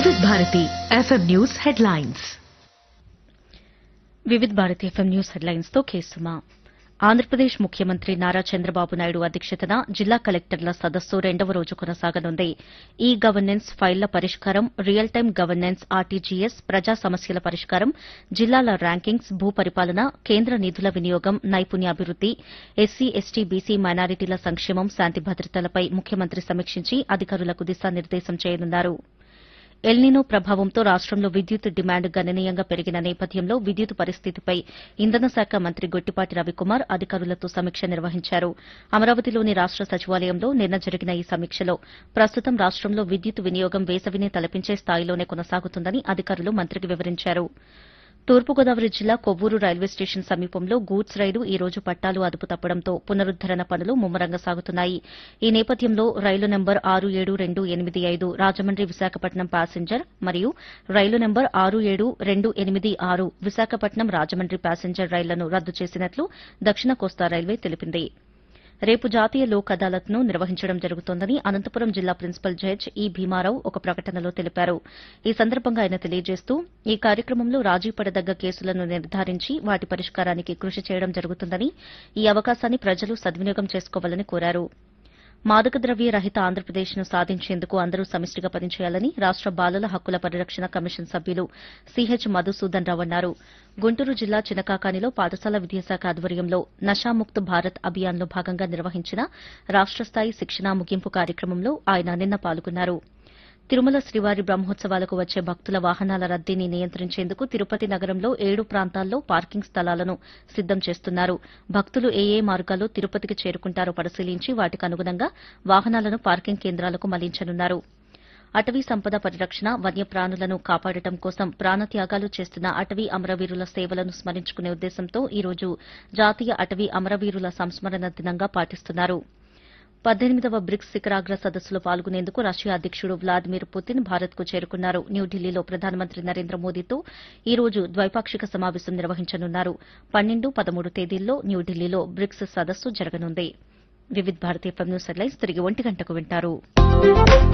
వివిధ Bharati FM news headlines Vividh Bharati FM news headlines తో కేసుమా ఆంధ్రప్రదేశ్ ముఖ్యమంత్రి నారా చంద్రబాబు నాయుడు అధ్యక్షతన జిల్లా కలెక్టర్ల సదస్సు రెండవ రోజు కొనసాగనుంది ఈ గవర్నెన్స్ ఫైళ్ల పరిష్కారం రియల్ టైం గవర్నెన్స్ ఆర్టీజీఎస్ ప్రజా సమస్యల పరిష్కారం జిల్లాల ర్యాంకింగ్స్ భూ పరిపాలన కేంద్ర నిధుల వినియోగం నైపుణ్యాభివృద్ది ఎస్సీ ఎస్టీ బీసీ మైనారిటీల సంక్షేమం శాంతి భద్రతలపై ముఖ్యమంత్రి సమీక్షించి అధికారులకు దిశానిర్దేశం చేయనున్నారు ఎల్నినో ప్రభావంతో రాష్టంలో విద్యుత్ డిమాండ్ గణనీయంగా పెరిగిన నేపథ్యంలో విద్యుత్ పరిస్థితిపై ఇంధన శాఖ మంత్రి గొట్టిపాటి రవికుమార్ అధికారులతో సమీక్ష నిర్వహించారు అమరావతిలోని రాష్ట సచివాలయంలో నిన్న జరిగిన ఈ సమీక్షలో ప్రస్తుతం రాష్టంలో విద్యుత్ వినియోగం వేసవిని తలపించే స్థాయిలోనే కొనసాగుతుందని అధికారులు మంత్రికి వివరించారు తూర్పుగోదావరి జిల్లా కొవ్వూరు రైల్వే స్టేషన్ సమీపంలో గూడ్స్ రైలు ఈ రోజు పట్టాలు అదుపు తప్పడంతో పునరుద్దరణ పనులు ముమ్మరంగా సాగుతున్నాయి ఈ నేపథ్యంలో రైలు నెంబర్ ఆరు ఏడు రెండు ఎనిమిది ఐదు రాజమండ్రి విశాఖపట్నం ప్యాసింజర్ మరియు రైలు నెంబర్ ఆరు ఏడు రెండు ఎనిమిది ఆరు విశాఖపట్నం రాజమండ్రి ప్యాసింజర్ రైళ్లను రద్దు చేసినట్లు దక్షిణ కోస్తా రైల్వే తెలిపింది రేపు జాతీయ లోక్ అదాలత్ను నిర్వహించడం జరుగుతోందని అనంతపురం జిల్లా ప్రిన్సిపల్ జడ్జ్ ఈ భీమారావు ఒక ప్రకటనలో తెలిపారు ఈ సందర్భంగా ఆయన తెలియజేస్తూ ఈ కార్యక్రమంలో రాజీ పడదగ్గ కేసులను నిర్ధారించి వాటి పరిష్కారానికి కృషి చేయడం జరుగుతుందని ఈ అవకాశాన్ని ప్రజలు సద్వినియోగం చేసుకోవాలని కోరారు మాదక ద్రవ్య రహిత ఆంధ్రప్రదేశ్ను సాధించేందుకు అందరూ సమిష్టిగా పనిచేయాలని రాష్ట బాలల హక్కుల పరిరక్షణ కమిషన్ సభ్యులు సిహెచ్ మధుసూదన్ రావు అన్నారు గుంటూరు జిల్లా చినకాకానిలో పాఠశాల విద్యాశాఖ ఆధ్వర్యంలో నషాముక్త్ భారత్ అభియాన్లో భాగంగా నిర్వహించిన రాష్ట స్థాయి శిక్షణ ముగింపు కార్యక్రమంలో ఆయన నిన్న పాల్గొన్నారు తిరుమల శ్రీవారి బ్రహ్మోత్సవాలకు వచ్చే భక్తుల వాహనాల రద్దీని నియంత్రించేందుకు తిరుపతి నగరంలో ఏడు ప్రాంతాల్లో పార్కింగ్ స్థలాలను సిద్దం చేస్తున్నారు భక్తులు ఏ ఏ మార్గాల్లో తిరుపతికి చేరుకుంటారో పరిశీలించి వాటికి అనుగుణంగా వాహనాలను పార్కింగ్ కేంద్రాలకు మళ్లించనున్నారు అటవీ సంపద పరిరక్షణ వన్యప్రాణులను కాపాడటం కోసం ప్రాణత్యాగాలు చేస్తున్న అటవీ అమరవీరుల సేవలను స్మరించుకునే ఉద్దేశంతో ఈ రోజు జాతీయ అటవీ అమరవీరుల సంస్మరణ దినంగా పాటిస్తున్నారు పద్దెనిమిదవ బ్రిక్స్ శిఖరాగ్ర సదస్సులో పాల్గొనేందుకు రష్యా అధ్యకుడు వ్లాదిమిర్ పుతిన్ భారత్కు చేరుకున్నారు న్యూఢిల్లీలో ప్రధానమంత్రి నరేంద్ర మోదీతో ఈ రోజు ద్వైపాక్షిక సమావేశం నిర్వహించనున్నారు పన్నెండు పదమూడు తేదీల్లో న్యూఢిల్లీలో బ్రిక్స్ సదస్సు జరగనుంది వివిధ భారతీయ న్యూస్ హెడ్లైన్స్ తిరిగి ఒంటి గంటకు వింటారు